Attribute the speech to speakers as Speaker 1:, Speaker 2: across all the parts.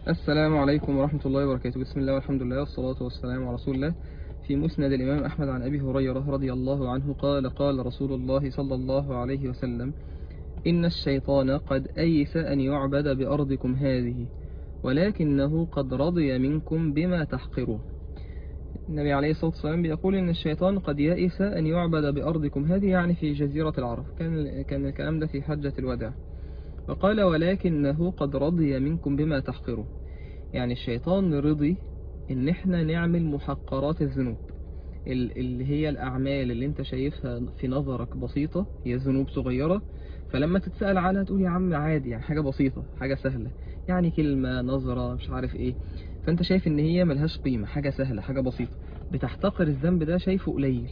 Speaker 1: السلام عليكم ورحمة الله وبركاته بسم الله والحمد لله والصلاة والسلام على رسول الله في مسند الإمام أحمد عن أبي هريرة رضي الله عنه قال قال رسول الله صلى الله عليه وسلم إن الشيطان قد أيس أن يعبد بأرضكم هذه ولكنه قد رضي منكم بما تحقرون النبي عليه الصلاة والسلام بيقول إن الشيطان قد يئس أن يعبد بأرضكم هذه يعني في جزيرة العرب كان كان الكلام ده في حجة الوداع وقال ولكنه قد رضي منكم بما تحقرون يعني الشيطان رضي ان احنا نعمل محقرات الذنوب اللي هي الاعمال اللي انت شايفها في نظرك بسيطة هي ذنوب صغيرة فلما تتسأل عنها تقول يا عم عادي يعني حاجة بسيطة حاجة سهلة يعني كلمة نظرة مش عارف ايه فانت شايف ان هي ملهاش قيمة حاجة سهلة حاجة بسيطة بتحتقر الذنب ده شايفه قليل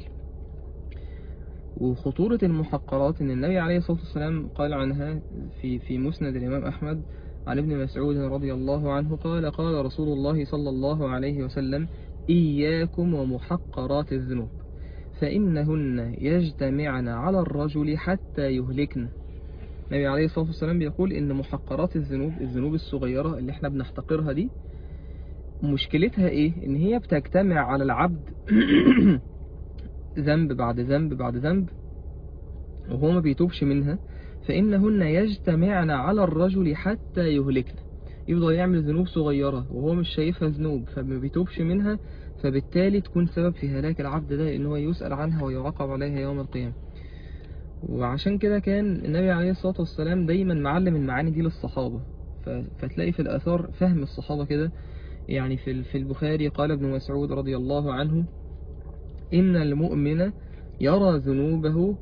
Speaker 1: وخطورة المحقرات ان النبي عليه الصلاة والسلام قال عنها في في مسند الامام احمد عن ابن مسعود رضي الله عنه قال قال رسول الله صلى الله عليه وسلم إياكم ومحقرات الذنوب فإنهن يجتمعن على الرجل حتى يهلكن النبي عليه الصلاة والسلام بيقول إن محقرات الذنوب الذنوب الصغيرة اللي احنا بنحتقرها دي مشكلتها ايه ان هي بتجتمع على العبد ذنب بعد ذنب بعد ذنب وهو ما بيتوبش منها فإنهن يجتمعن على الرجل حتى يهلكن يفضل يعمل ذنوب صغيرة وهو مش شايفها ذنوب فما بيتوبش منها فبالتالي تكون سبب في هلاك العبد ده إن هو يسأل عنها ويعاقب عليها يوم القيامة وعشان كده كان النبي عليه الصلاة والسلام دايما معلم المعاني دي للصحابة فتلاقي في الآثار فهم الصحابة كده يعني في في البخاري قال ابن مسعود رضي الله عنه إن المؤمن يرى ذنوبه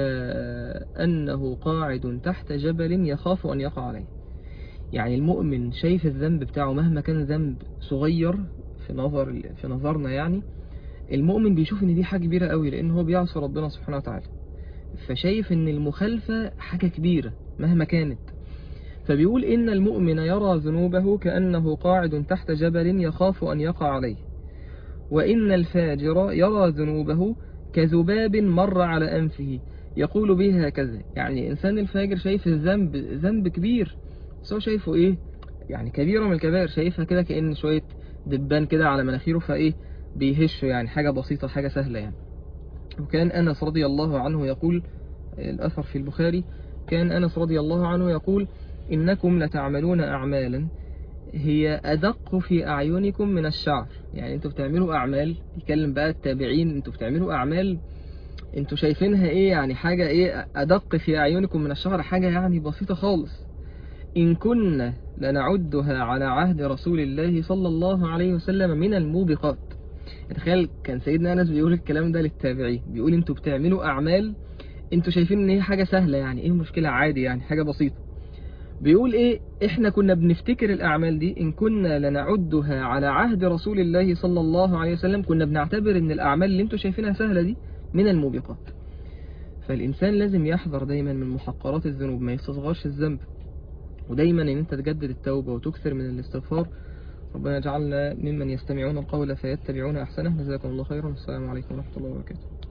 Speaker 1: كأنه قاعد تحت جبل يخاف أن يقع عليه يعني المؤمن شايف الذنب بتاعه مهما كان ذنب صغير في نظر في نظرنا يعني المؤمن بيشوف ان دي حاجة كبيرة قوي لان هو بيعصي ربنا سبحانه وتعالى فشايف ان المخالفة حاجة كبيرة مهما كانت فبيقول ان المؤمن يرى ذنوبه كأنه قاعد تحت جبل يخاف أن يقع عليه وإن الفاجر يرى ذنوبه كذباب مر على أنفه يقول به هكذا يعني إنسان الفاجر شايف الذنب ذنب كبير بس هو شايفه إيه يعني كبيرة من الكبائر شايفها كده كأن شوية دبان كده على مناخيره فإيه بيهشه يعني حاجة بسيطة حاجة سهلة يعني وكان أنس رضي الله عنه يقول الأثر في البخاري كان أنس رضي الله عنه يقول إنكم لتعملون أعمالا هي أدق في أعينكم من الشعر يعني انتوا بتعملوا أعمال يتكلم بقى التابعين انتوا بتعملوا أعمال انتوا شايفينها ايه يعني حاجة ايه أدق في أعينكم من الشعر حاجة يعني بسيطة خالص إن كنا لنعدها على عهد رسول الله صلى الله عليه وسلم من الموبقات تخيل كان سيدنا أنس بيقول الكلام ده للتابعين بيقول انتوا بتعملوا أعمال انتوا شايفين ان هي حاجة سهلة يعني ايه المشكلة عادي يعني حاجة بسيطة بيقول ايه احنا كنا بنفتكر الاعمال دي ان كنا لنعدها على عهد رسول الله صلى الله عليه وسلم كنا بنعتبر ان الاعمال اللي انتوا شايفينها سهلة دي من الموبقات فالانسان لازم يحذر دايما من محقرات الذنوب ما يستصغرش الذنب ودايما ان انت تجدد التوبة وتكثر من الاستغفار ربنا يجعلنا ممن يستمعون القول فيتبعون احسنه جزاكم الله خيرا السلام عليكم ورحمة الله وبركاته